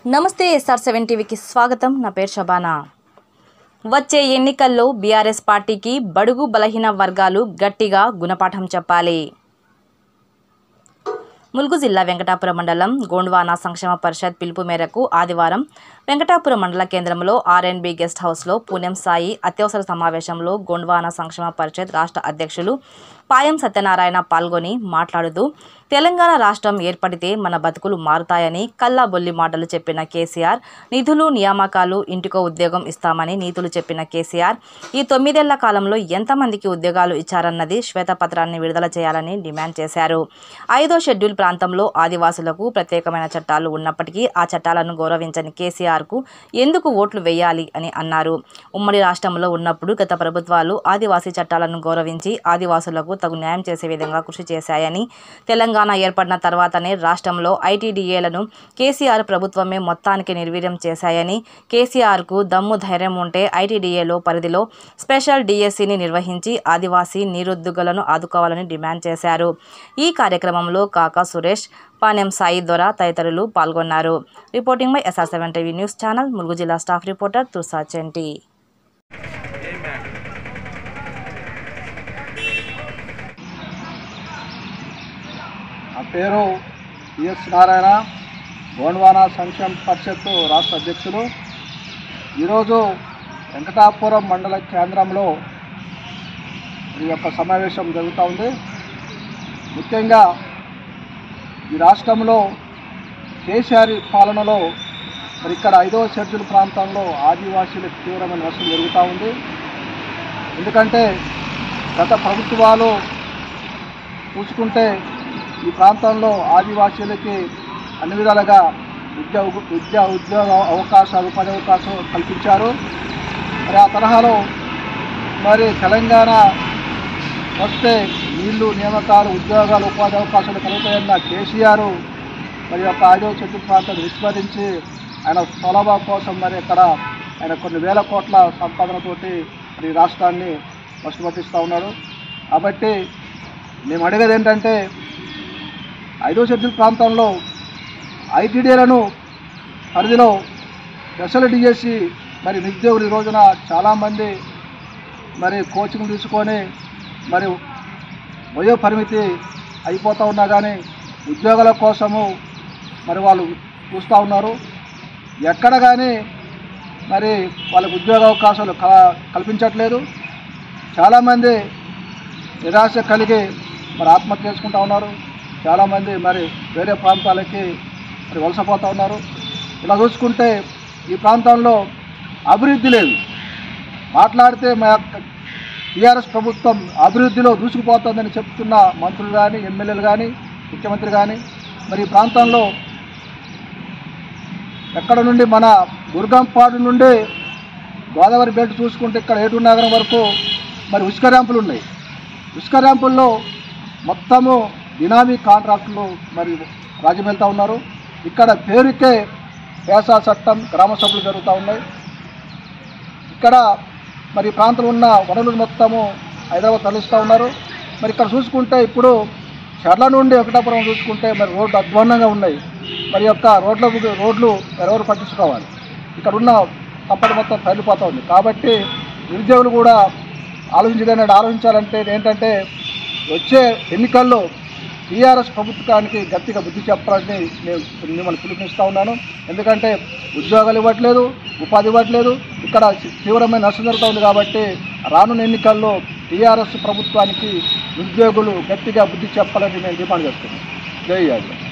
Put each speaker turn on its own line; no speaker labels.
నమస్తే SR seven టీవీకి స్వాగతం నా పేరు శబానా వచ్చే ఎన్నికల్లో బీఆర్ఎస్ పార్టీకి బడుగు బలహీన వర్గాలు గట్టిగా గుణపాఠం చెప్పాలి ములుగు జిల్లా వెంకటాపురం మండలం గోండ్వానా సంక్షేమ పరిషత్ పిలుపు మేరకు ఆదివారం వెంకటాపురం మండల కేంద్రంలో ఆర్ఎన్బి గెస్ట్ హౌస్లో పూణెం సాయి అత్యవసర సమావేశంలో గోండ్వానా సంక్షేమ పరిషత్ రాష్ట్ర అధ్యక్షులు పాయం సత్యనారాయణ పాల్గొని మాట్లాడుతూ తెలంగాణ రాష్ట్రం ఏర్పడితే మన బతుకులు మారుతాయని కల్లా బొల్లి మాటలు చెప్పిన కేసీఆర్ నిధులు నియామకాలు ఇంటికో ఉద్యోగం ఇస్తామని నీతులు చెప్పిన కేసీఆర్ ఈ తొమ్మిదేళ్ల కాలంలో ఎంతమందికి ఉద్యోగాలు ఇచ్చారన్నది శ్వేతపత్రాన్ని విడుదల చేయాలని డిమాండ్ చేశారు ఐదో షెడ్యూల్ ప్రాంతంలో ఆదివాసులకు ప్రత్యేకమైన చట్టాలు ఉన్నప్పటికీ ఆ చట్టాలను గౌరవించని కేసీఆర్కు ఎందుకు ఓట్లు వేయాలి అని అన్నారు ఉమ్మడి రాష్ట్రంలో ఉన్నప్పుడు గత ప్రభుత్వాలు ఆదివాసీ చట్టాలను గౌరవించి ఆదివాసులకు తగు న్యాయం చేసే విధంగా కృషి చేశాయని తెలంగాణ ఏర్పడిన తర్వాతనే రాష్ట్రంలో ఐటీడీఏలను కేసీఆర్ ప్రభుత్వమే మొత్తానికి నిర్వీర్యం చేశాయని కేసీఆర్కు దమ్ము ధైర్యం ఉంటే ఐటీడీఏలో పరిధిలో స్పెషల్ డిఎస్సిని నిర్వహించి ఆదివాసీ నిరుద్యోగులను ఆదుకోవాలని డిమాండ్ చేశారు ఈ కార్యక్రమంలో కాకా సురేష్ పానెం సాయి దొర తదితరులు పాల్గొన్నారు reporting by S R seven TV news channel Mulugu జిల్లా స్టాఫ్ రిపోర్టర్ తుర్సా చెంటి
నా పేరు పిఎస్ నారాయణ గోండ్వానా సంక్షేమ పరిషత్తు రాష్ట్ర అధ్యక్షులు ఈరోజు వెంకటాపురం మండల కేంద్రంలో ఈ యొక్క సమావేశం జరుగుతూ ఉంది ముఖ్యంగా ఈ రాష్ట్రంలో కేసీఆర్ పాలనలో మరి ఇక్కడ ఐదవ షెడ్యూల్ ప్రాంతంలో ఆదివాసీలకు తీవ్రమైన నష్టం జరుగుతూ ఉంది ఎందుకంటే గత ప్రభుత్వాలు చూసుకుంటే ఈ ప్రాంతంలో ఆదివాసీలకి అన్ని విధాలుగా విద్య విద్యా ఉద్యోగ అవకాశాలు ఉపాధి అవకాశం కల్పించారు మరి ఆ తరహాలో మరి తెలంగాణ వస్తే నీళ్లు నియామకాలు ఉద్యోగాలు ఉపాధి అవకాశాలు కలుగుతాయన్న కేసీఆర్ మరి యొక్క ఐదవ చెట్టు ప్రాంతాన్ని విస్మరించి ఆయన స్వలాభం కోసం మరి ఇక్కడ ఆయన కొన్ని వేల కోట్ల సంపాదనతోటి మరి ఈ రాష్ట్రాన్ని వశపట్టిస్తూ ఉన్నారు కాబట్టి మేము అడిగేది ఏంటంటే ఐదో షెడ్యూల్ ప్రాంతంలో ఐటీడీలను పరిధిలో స్పెషల్ డిఎస్సి మరి నిరుద్యోగులు ఈ రోజున చాలామంది మరి కోచింగ్ తీసుకొని మరి వయో పరిమితి అయిపోతూ ఉన్నా కానీ ఉద్యోగాల కోసము మరి వాళ్ళు చూస్తూ ఉన్నారు ఎక్కడ కానీ మరి వాళ్ళకి ఉద్యోగ అవకాశాలు క- కల్పించట్లేదు చాలామంది నిరాశ కలిగి మరి ఆత్మహత్య చేసుకుంటా ఉన్నారు చాలామంది మరి వేరే ప్రాంతాలకి మరి వలసపోతూ ఉన్నారు ఇలా చూసుకుంటే ఈ ప్రాంతంలో అభివృద్ధి లేదు మాట్లాడితే మా యొక్క టీఆర్ఎస్ ప్రభుత్వం అభివృద్ధిలో దూసుకుపోతుందని చెప్తున్న మంత్రులు కానీ ఎమ్మెల్యేలు కానీ ముఖ్యమంత్రి కానీ మరి ఈ ప్రాంతంలో ఎక్కడ నుండి మన దుర్గంపాడు నుండి గోదావరి బెల్ట్ చూసుకుంటే ఇక్కడ ఏటూరు నగరం వరకు మరి ఉసుక ర్యాంపులు ఉన్నాయి ఉసుక ర్యాంపుల్లో మొత్తము బినామీ కాంట్రాక్టులు మరి రాజ్యం వెళ్తూ ఉన్నారు ఇక్కడ పేరుకే పేసా చట్టం గ్రామ సభలు జరుగుతూ ఉన్నాయి ఇక్కడ మరి ఈ ప్రాంతంలో ఉన్న వనరులు మొత్తము హైదరాబాద్ తరలిస్తూ ఉన్నారు మరి ఇక్కడ చూసుకుంటే ఇప్పుడు చెర్ల నుండి వెంకటాపురం చూసుకుంటే మరి రోడ్లు అధ్వాన్నంగా ఉన్నాయి మరి యొక్క రోడ్ల రోడ్లు ఎవరు పట్టించుకోవాలి ఇక్కడ ఉన్న కంపెనీ మొత్తం తరలిపోతూ ఉంది కాబట్టి నిరుద్యోగులు కూడా ఆలోచించలేని ఆలోచించాలంటే ఏంటంటే వచ్చే ఎన్నికల్లో టీఆర్ఎస్ ప్రభుత్వానికి గట్టిగా బుద్ధి చెప్పాలని నేను మిమ్మల్ని పిలుపునిస్తూ ఉన్నాను ఎందుకంటే ఉద్యోగాలు ఇవ్వట్లేదు ఉపాధి ఇవ్వట్లేదు ఇక్కడ తీవ్రమైన నష్టం జరుగుతూ ఉంది కాబట్టి రానున్న ఎన్నికల్లో టీఆర్ఎస్ ప్రభుత్వానికి ఉద్యోగులు గట్టిగా బుద్ధి చెప్పాలని నేను డిమాండ్ చేస్తున్నాను జై యాదవ్